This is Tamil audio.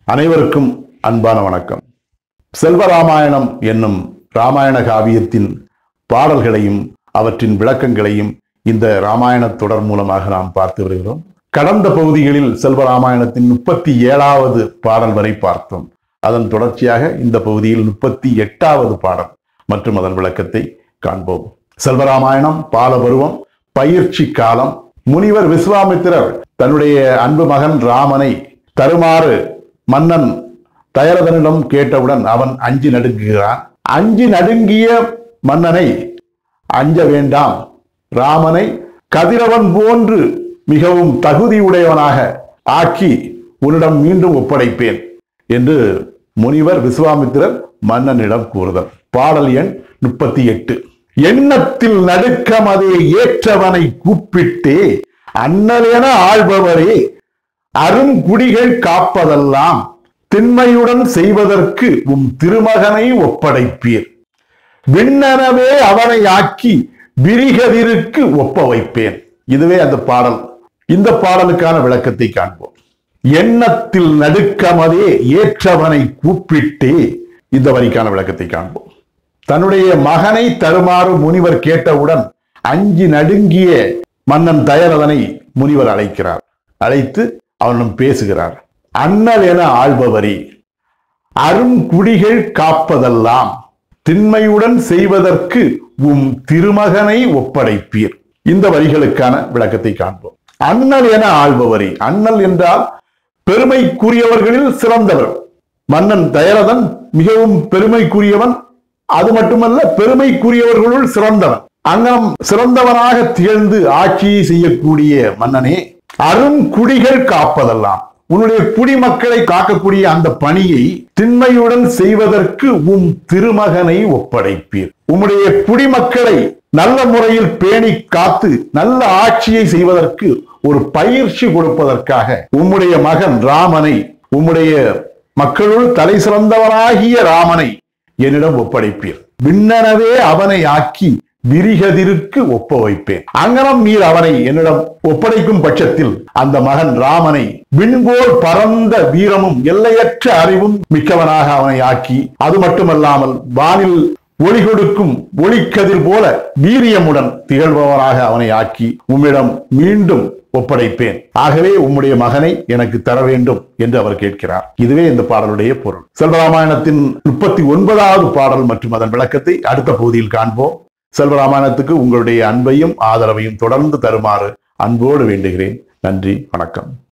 அனைவருக்கும் அன்பான வணக்கம் செல்வராமாயணம் என்னும் ராமாயண காவியத்தின் பாடல்களையும் அவற்றின் விளக்கங்களையும் இந்த ராமாயண தொடர் மூலமாக நாம் பார்த்து வருகிறோம் கடந்த பகுதிகளில் செல்வராமாயணத்தின் முப்பத்தி ஏழாவது பாடல் வரை பார்த்தோம் அதன் தொடர்ச்சியாக இந்த பகுதியில் முப்பத்தி எட்டாவது பாடல் மற்றும் அதன் விளக்கத்தை காண்போம் செல்வராமாயணம் பாலபருவம் பயிற்சி காலம் முனிவர் விஸ்வாமித்திரர் தன்னுடைய அன்பு மகன் ராமனை தருமாறு மன்னன் தயரதனிடம் கேட்டவுடன் அவன் அஞ்சி நடுங்குகிறான் அஞ்சி நடுங்கிய மன்னனை அஞ்ச வேண்டாம் ராமனை கதிரவன் போன்று மிகவும் தகுதியுடையவனாக ஆக்கி உன்னிடம் மீண்டும் ஒப்படைப்பேன் என்று முனிவர் விஸ்வாமித்திரர் மன்னனிடம் கூறுதல் பாடல் எண் முப்பத்தி எட்டு எண்ணத்தில் நடுக்கமதே ஏற்றவனை கூப்பிட்டே அண்ணலென ஆள்பவரே அருங்குடிகள் காப்பதெல்லாம் திண்மையுடன் செய்வதற்கு உம் திருமகனை ஒப்படைப்பீர் விண்ணனவே அவனை ஆக்கி விரிகதிருக்கு ஒப்ப வைப்பேன் இதுவே அந்த பாடல் இந்த பாடலுக்கான விளக்கத்தை காண்போம் எண்ணத்தில் நடுக்கமதே ஏற்றவனை கூப்பிட்டே இந்த வரிக்கான விளக்கத்தை காண்போம் தன்னுடைய மகனை தருமாறு முனிவர் கேட்டவுடன் அஞ்சி நடுங்கிய மன்னன் தயரதனை முனிவர் அழைக்கிறார் அழைத்து அவனிடம் பேசுகிறார் அண்ணல் என ஆள்பவரே அருங்குடிகள் காப்பதெல்லாம் திண்மையுடன் செய்வதற்கு உம் திருமகனை ஒப்படைப்பீர் இந்த வரிகளுக்கான விளக்கத்தை காண்போம் அண்ணல் என ஆள்பவரே அண்ணல் என்றால் பெருமைக்குரியவர்களில் சிறந்தவர் மன்னன் தயரதன் மிகவும் பெருமைக்குரியவன் அது மட்டுமல்ல பெருமைக்குரியவர்களுள் சிறந்தவன் அங்கம் சிறந்தவனாக திகழ்ந்து ஆட்சியை செய்யக்கூடிய மன்னனே அருங்குடிகள் காப்பதெல்லாம் உன்னுடைய குடிமக்களை காக்கக்கூடிய அந்த பணியை திண்மையுடன் செய்வதற்கு உம் திருமகனை ஒப்படைப்பீர் உம்முடைய குடிமக்களை நல்ல முறையில் பேணி காத்து நல்ல ஆட்சியை செய்வதற்கு ஒரு பயிற்சி கொடுப்பதற்காக உம்முடைய மகன் ராமனை உம்முடைய மக்களுள் தலை சிறந்தவனாகிய ராமனை என்னிடம் ஒப்படைப்பீர் விண்ணனவே அவனை ஆக்கி விரிகதிருக்கு ஒப்ப வைப்பேன் அங்கனம் நீர் அவனை என்னிடம் ஒப்படைக்கும் பட்சத்தில் அந்த மகன் ராமனை விண்போல் பரந்த வீரமும் எல்லையற்ற அறிவும் மிக்கவனாக அவனை ஆக்கி அது மட்டுமல்லாமல் வானில் ஒளி கொடுக்கும் ஒளிக்கதிர் போல வீரியமுடன் திகழ்பவனாக அவனை ஆக்கி உம்மிடம் மீண்டும் ஒப்படைப்பேன் ஆகவே உம்முடைய மகனை எனக்கு தர வேண்டும் என்று அவர் கேட்கிறார் இதுவே இந்த பாடலுடைய பொருள் செல்வராமாயணத்தின் முப்பத்தி ஒன்பதாவது பாடல் மற்றும் அதன் விளக்கத்தை அடுத்த பகுதியில் காண்போம் செல்வராமாயணத்துக்கு உங்களுடைய அன்பையும் ஆதரவையும் தொடர்ந்து தருமாறு அன்போடு வேண்டுகிறேன் நன்றி வணக்கம்